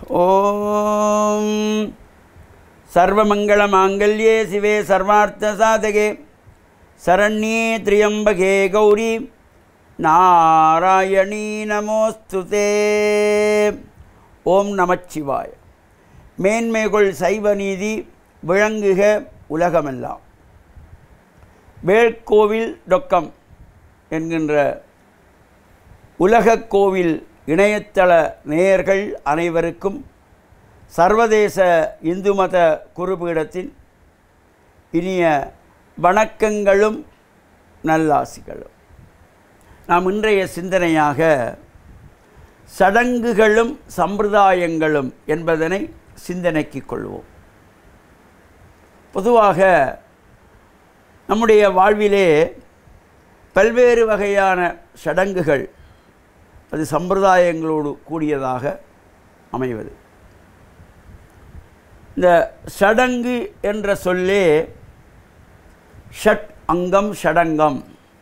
ॐ सर्वमङ्गलमाङ्गल्ये शिवे सर्वार्थसाधके शरण्ये त्र्यम्बके गौरी நாராயணீ நமோஸ்துதே ஓம் நமச்சிவாய மேன்மைகொள் சைவ நீதி விளங்குக உலகமெல்லாம் வேள்கோவில் டொக்கம் என்கின்ற உலகக் கோவில் இணையதள நேயர்கள் அனைவருக்கும் சர்வதேச இந்து மத குருபீடத்தின் இனிய வணக்கங்களும் நல்லாசிகளும் நாம் இன்றைய சிந்தனையாக சடங்குகளும் சம்பிரதாயங்களும் என்பதனை சிந்தனைக்கு கொள்வோம் பொதுவாக நம்முடைய வாழ்விலே பல்வேறு வகையான சடங்குகள் அது சம்பிரதாயங்களோடு கூடியதாக அமைவது இந்த சடங்கு என்ற சொல்லே ஷட் அங்கம் ஷடங்கம்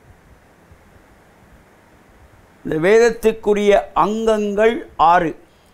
இந்த வேதத்துக்குரிய அங்கங்கள் ஆறு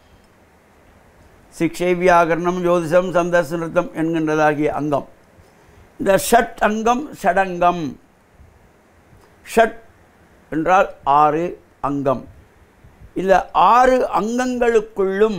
சிக்ஷை வியாகரணம் ஜோதிஷம் சந்தர்சனத்தம் என்கின்றதாகிய அங்கம் இந்த ஷட் அங்கம் ஷடங்கம் ஷட் என்றால் ஆறு அங்கம் இந்த ஆறு அங்கங்களுக்குள்ளும்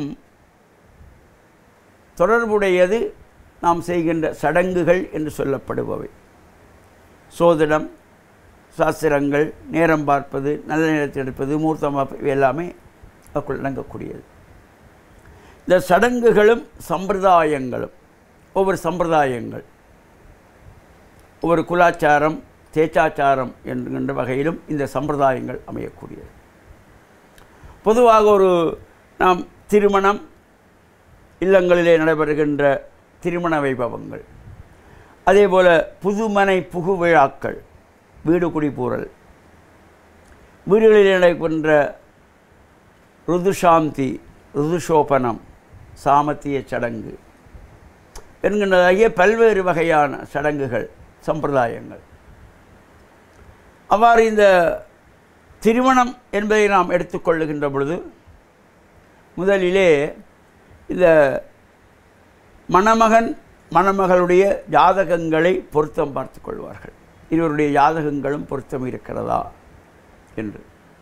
தொடர்புடையது நாம் செய்கின்ற சடங்குகள் என்று சொல்லப்படுபவை சோதிடம் சாஸ்திரங்கள் நேரம் பார்ப்பது நல்ல நேரத்தை எடுப்பது மூர்த்தம் பார்ப்பது இவை எல்லாமே அதுக்குள் அடங்கக்கூடியது இந்த சடங்குகளும் சம்பிரதாயங்களும் ஒவ்வொரு சம்பிரதாயங்கள் ஒவ்வொரு குலாச்சாரம் தேச்சாச்சாரம் என்கின்ற வகையிலும் இந்த சம்பிரதாயங்கள் அமையக்கூடியது பொதுவாக ஒரு நாம் திருமணம் இல்லங்களிலே நடைபெறுகின்ற திருமண வைபவங்கள் அதே போல் புதுமனை புகு விழாக்கள் வீடு குடிபூரல் வீடுகளில் நடைபெறுகின்ற ருதுசாந்தி ருதுசோபனம் சாமத்திய சடங்கு என்கின்றதாகிய பல்வேறு வகையான சடங்குகள் சம்பிரதாயங்கள் அவ்வாறு இந்த திருமணம் என்பதை நாம் எடுத்துக்கொள்ளுகின்ற பொழுது முதலிலே இந்த மணமகன் மணமகளுடைய ஜாதகங்களை பொருத்தம் பார்த்து கொள்வார்கள் இருவருடைய ஜாதகங்களும் பொருத்தம் இருக்கிறதா என்று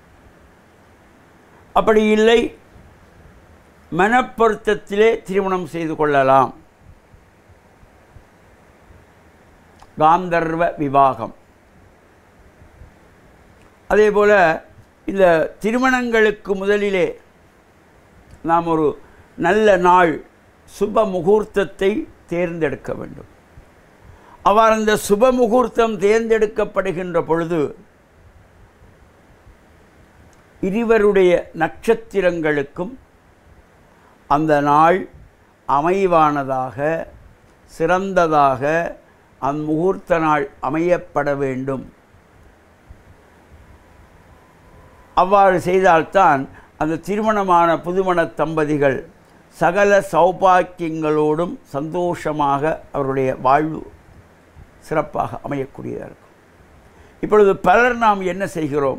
அப்படி இல்லை மனப்பொருத்தத்திலே திருமணம் செய்து கொள்ளலாம் காந்தர்வ விவாகம் அதே போல் இந்த திருமணங்களுக்கு முதலிலே நாம் ஒரு நல்ல நாள் சுப முகூர்த்தத்தை தேர்ந்தெடுக்க வேண்டும் அவ்வாறு அந்த சுப முகூர்த்தம் தேர்ந்தெடுக்கப்படுகின்ற பொழுது இருவருடைய நட்சத்திரங்களுக்கும் அந்த நாள் அமைவானதாக சிறந்ததாக அந்த முகூர்த்த நாள் அமையப்பட வேண்டும் அவ்வாறு செய்தால்தான் அந்த திருமணமான புதுமண தம்பதிகள் சகல சௌபாக்கியங்களோடும் சந்தோஷமாக அவருடைய வாழ்வு சிறப்பாக அமையக்கூடியதாக இருக்கும் இப்பொழுது பலர் நாம் என்ன செய்கிறோம்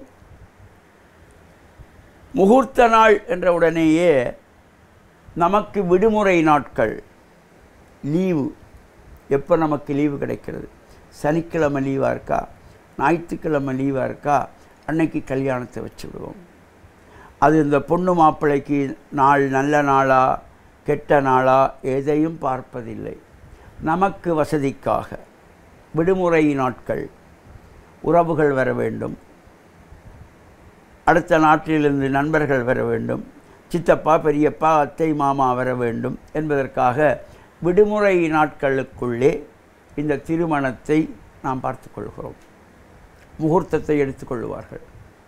முகூர்த்த நாள் என்ற உடனேயே நமக்கு விடுமுறை நாட்கள் லீவு எப்போ நமக்கு லீவு கிடைக்கிறது சனிக்கிழமை லீவாக இருக்கா ஞாயிற்றுக்கிழமை லீவாக இருக்கா அன்னைக்கு கல்யாணத்தை வச்சு விடுவோம் அது இந்த பொண்ணு மாப்பிள்ளைக்கு நாள் நல்ல நாளா கெட்ட நாளா எதையும் பார்ப்பதில்லை நமக்கு வசதிக்காக விடுமுறை நாட்கள் உறவுகள் வர வேண்டும் அடுத்த நாட்டிலிருந்து நண்பர்கள் வர வேண்டும் சித்தப்பா பெரியப்பா அத்தை மாமா வர வேண்டும் என்பதற்காக விடுமுறை நாட்களுக்குள்ளே இந்த திருமணத்தை நாம் பார்த்து கொள்கிறோம் முகூர்த்தத்தை எடுத்துக்கொள்வார்கள்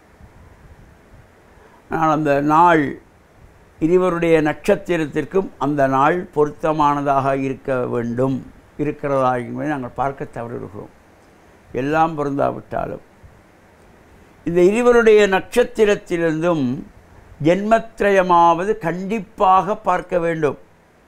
ஆனால் அந்த நாள் இருவருடைய நட்சத்திரத்திற்கும் அந்த நாள் பொருத்தமானதாக இருக்க வேண்டும் இருக்கிறதா என்பதை நாங்கள் பார்க்க தவறுகிறோம் எல்லாம் பொருந்தாவிட்டாலும் இந்த இருவருடைய நட்சத்திரத்திலிருந்தும் ஜென்மத்திரயமாவது கண்டிப்பாக பார்க்க வேண்டும்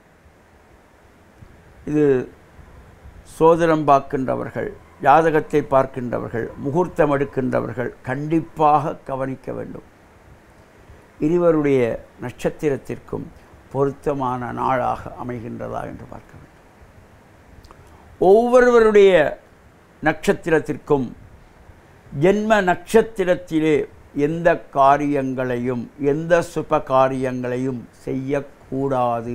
இது சோதனம் பார்க்கின்றவர்கள் ஜாதகத்தை பார்க்கின்றவர்கள் முகூர்த்தம் எடுக்கின்றவர்கள் கண்டிப்பாக கவனிக்க வேண்டும் இருவருடைய நட்சத்திரத்திற்கும் பொருத்தமான நாளாக அமைகின்றதா என்று பார்க்க வேண்டும் ஒவ்வொருவருடைய நட்சத்திரத்திற்கும் ஜென்ம நட்சத்திரத்திலே எந்த காரியங்களையும் எந்த சுப காரியங்களையும் செய்யக்கூடாது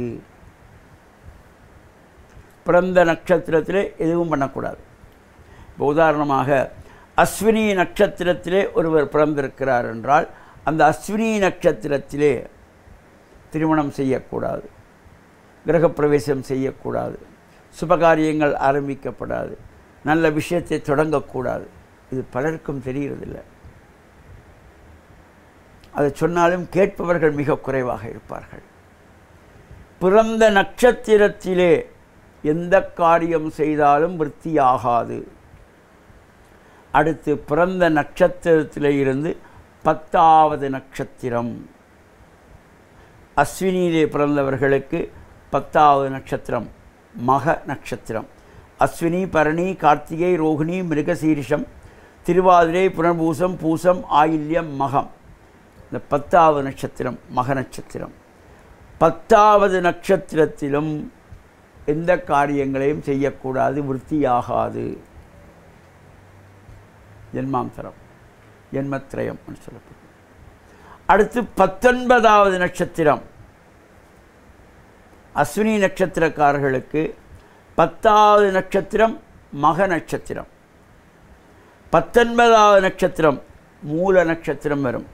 பிறந்த நட்சத்திரத்திலே எதுவும் பண்ணக்கூடாது இப்போ உதாரணமாக அஸ்வினி நட்சத்திரத்திலே ஒருவர் பிறந்திருக்கிறார் என்றால் அந்த அஸ்வினி நட்சத்திரத்திலே திருமணம் செய்யக்கூடாது கிரகப்பிரவேசம் செய்யக்கூடாது சுபகாரியங்கள் ஆரம்பிக்கப்படாது நல்ல விஷயத்தை தொடங்கக்கூடாது இது பலருக்கும் தெரிகிறதில்லை அதை சொன்னாலும் கேட்பவர்கள் மிக குறைவாக இருப்பார்கள் பிறந்த நட்சத்திரத்திலே எந்த காரியம் செய்தாலும் விருத்தியாகாது அடுத்து பிறந்த நட்சத்திரத்திலே இருந்து பத்தாவது நட்சத்திரம் அஸ்வினியிலே பிறந்தவர்களுக்கு பத்தாவது நட்சத்திரம் மக நட்சத்திரம் அஸ்வினி பரணி கார்த்திகை ரோகிணி மிருகசீரிஷம் திருவாதிரை புனர்பூசம் பூசம் ஆயில்யம் மகம் இந்த பத்தாவது நட்சத்திரம் மக நட்சத்திரம் பத்தாவது நட்சத்திரத்திலும் எந்த காரியங்களையும் செய்யக்கூடாது விருத்தியாகாது ஜென்மாந்தரம் ஜென்மத்திரயம் சொல்லப்படும் அடுத்து பத்தொன்பதாவது நட்சத்திரம் அஸ்வினி நட்சத்திரக்காரர்களுக்கு பத்தாவது நட்சத்திரம் மக நட்சத்திரம் பத்தொன்பதாவது நட்சத்திரம் மூல நட்சத்திரம் வரும்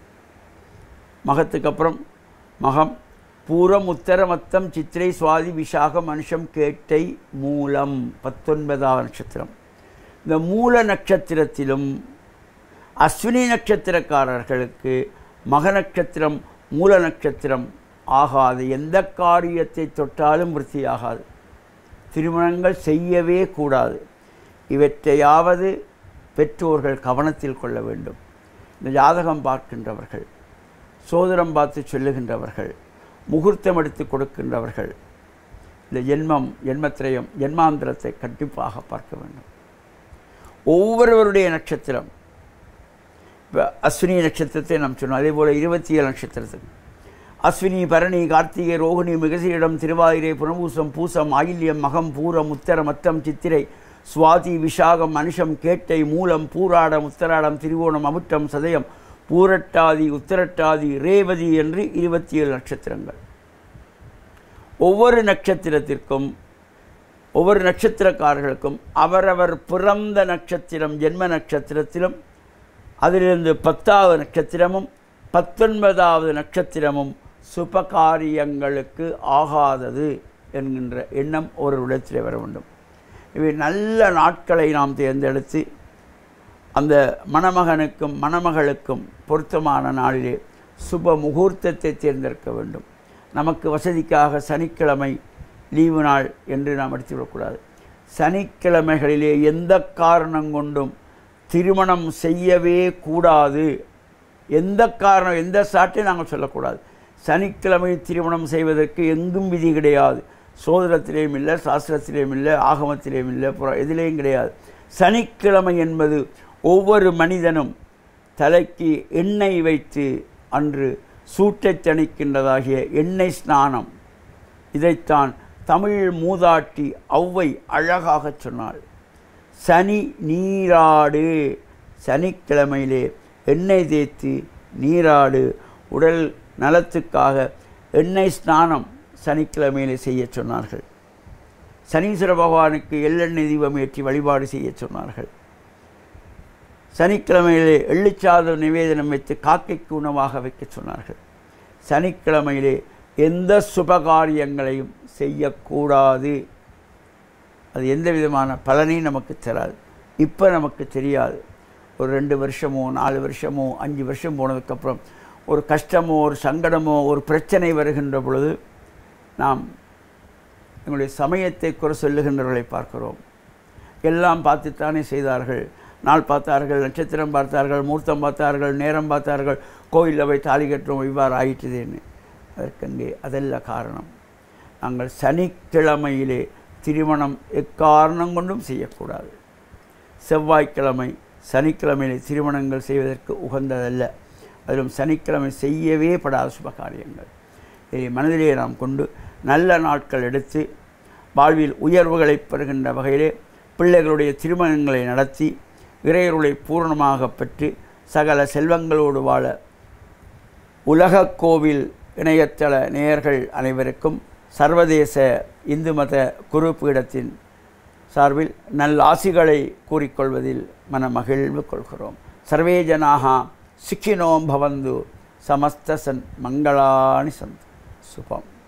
மகத்துக்கு அப்புறம் மகம் பூரம் உத்தரமத்தம் சித்திரை சுவாதி விசாகம் மனுஷம் கேட்டை மூலம் பத்தொன்பதாவது நட்சத்திரம் இந்த மூல நட்சத்திரத்திலும் அஸ்வினி நட்சத்திரக்காரர்களுக்கு மக நட்சத்திரம் மூல நட்சத்திரம் ஆகாது எந்த காரியத்தை தொட்டாலும் விருத்தியாகாது திருமணங்கள் செய்யவே கூடாது இவற்றையாவது பெற்றோர்கள் கவனத்தில் கொள்ள வேண்டும் இந்த ஜாதகம் பார்க்கின்றவர்கள் சோதரம் பார்த்து சொல்லுகின்றவர்கள் முகூர்த்தம் எடுத்து கொடுக்கின்றவர்கள் இந்த ஜென்மம் ஜென்மத்திரயம் ஜென்மாந்திரத்தை கண்டிப்பாக பார்க்க வேண்டும் ஒவ்வொருவருடைய நட்சத்திரம் இப்போ அஸ்வினி நட்சத்திரத்தை நாம் சொன்னோம் அதே போல் இருபத்தி ஏழு நட்சத்திரத்துக்கு அஸ்வினி பரணி கார்த்திகை ரோகிணி மிகசியிடம் திருவாதிரை புனபூசம் பூசம் ஆயில்யம் மகம் பூரம் உத்தர மத்தம் சித்திரை சுவாதி விஷாகம் மனுஷம் கேட்டை மூலம் பூராடம் உத்தராடம் திருவோணம் அமுட்டம் சதயம் பூரட்டாதி உத்தரட்டாதி ரேவதி என்று இருபத்தி ஏழு நட்சத்திரங்கள் ஒவ்வொரு நட்சத்திரத்திற்கும் ஒவ்வொரு நட்சத்திரக்காரர்களுக்கும் அவரவர் பிறந்த நட்சத்திரம் ஜென்ம நட்சத்திரத்திலும் அதிலிருந்து பத்தாவது நட்சத்திரமும் பத்தொன்பதாவது நட்சத்திரமும் சுபகாரியங்களுக்கு ஆகாதது என்கின்ற எண்ணம் ஒரு இடத்திலே வர வேண்டும் இவை நல்ல நாட்களை நாம் தேர்ந்தெடுத்து அந்த மணமகனுக்கும் மணமகளுக்கும் பொருத்தமான நாளிலே சுப முகூர்த்தத்தை தேர்ந்தெடுக்க வேண்டும் நமக்கு வசதிக்காக சனிக்கிழமை லீவு நாள் என்று நாம் எடுத்துவிடக்கூடாது சனிக்கிழமைகளிலே எந்த காரணம் கொண்டும் திருமணம் செய்யவே கூடாது எந்த காரணம் எந்த சாட்டையும் நாங்கள் சொல்லக்கூடாது சனிக்கிழமை திருமணம் செய்வதற்கு எங்கும் விதி கிடையாது சோதனத்திலேயும் இல்லை சாஸ்திரத்திலேயும் இல்லை ஆகமத்திலேயும் இல்லை புற எதிலேயும் கிடையாது சனிக்கிழமை என்பது ஒவ்வொரு மனிதனும் தலைக்கு எண்ணெய் வைத்து அன்று சூட்டைத் தணிக்கின்றதாகிய எண்ணெய் ஸ்நானம் இதைத்தான் தமிழ் மூதாட்டி ஔவை அழகாகச் சொன்னாள் சனி நீராடு சனிக்கிழமையிலே எண்ணெய் தேய்த்து நீராடு உடல் நலத்துக்காக எண்ணெய் ஸ்நானம் சனிக்கிழமையிலே செய்ய சொன்னார்கள் சனீஸ்வர பகவானுக்கு எள்ளெண்ணெய் தீபம் ஏற்றி வழிபாடு செய்ய சொன்னார்கள் சனிக்கிழமையிலே எள்ளுச்சாதம் நிவேதனம் வைத்து காக்கைக்கு உணவாக வைக்க சொன்னார்கள் சனிக்கிழமையிலே எந்த சுபகாரியங்களையும் செய்யக்கூடாது அது எந்த விதமான பலனையும் நமக்கு தராது இப்போ நமக்கு தெரியாது ஒரு ரெண்டு வருஷமோ நாலு வருஷமோ அஞ்சு வருஷம் போனதுக்கப்புறம் ஒரு கஷ்டமோ ஒரு சங்கடமோ ஒரு பிரச்சனை வருகின்ற பொழுது நாம் எங்களுடைய சமயத்தை குறை சொல்லுகின்றவர்களை பார்க்கிறோம் எல்லாம் பார்த்துத்தானே செய்தார்கள் நாள் பார்த்தார்கள் நட்சத்திரம் பார்த்தார்கள் மூர்த்தம் பார்த்தார்கள் நேரம் பார்த்தார்கள் கோயிலில் போய் தாலி கட்டுறோம் இவ்வாறு ஆயிட்டுதேன்னு அதற்கங்கே அதல்ல காரணம் நாங்கள் சனிக்கிழமையிலே திருமணம் எக்காரணம் கொண்டும் செய்யக்கூடாது செவ்வாய்க்கிழமை சனிக்கிழமையிலே திருமணங்கள் செய்வதற்கு உகந்ததல்ல அதிலும் சனிக்கிழமை செய்யவே படாத சுப காரியங்கள் இதை மனதிலே நாம் கொண்டு நல்ல நாட்கள் எடுத்து வாழ்வில் உயர்வுகளை பெறுகின்ற வகையிலே பிள்ளைகளுடைய திருமணங்களை நடத்தி இறையருளை பூரணமாக பெற்று சகல செல்வங்களோடு வாழ உலகக் கோவில் இணையதள நேயர்கள் அனைவருக்கும் சர்வதேச இந்து மத குரு பீடத்தின் சார்பில் நல்லாசிகளை கூறிக்கொள்வதில் மனமகிழ்வு கொள்கிறோம் சர்வே ஜனாக சிக்கினோம் பவந்து சமஸ்த சன் மங்களானி சந்து சுபம்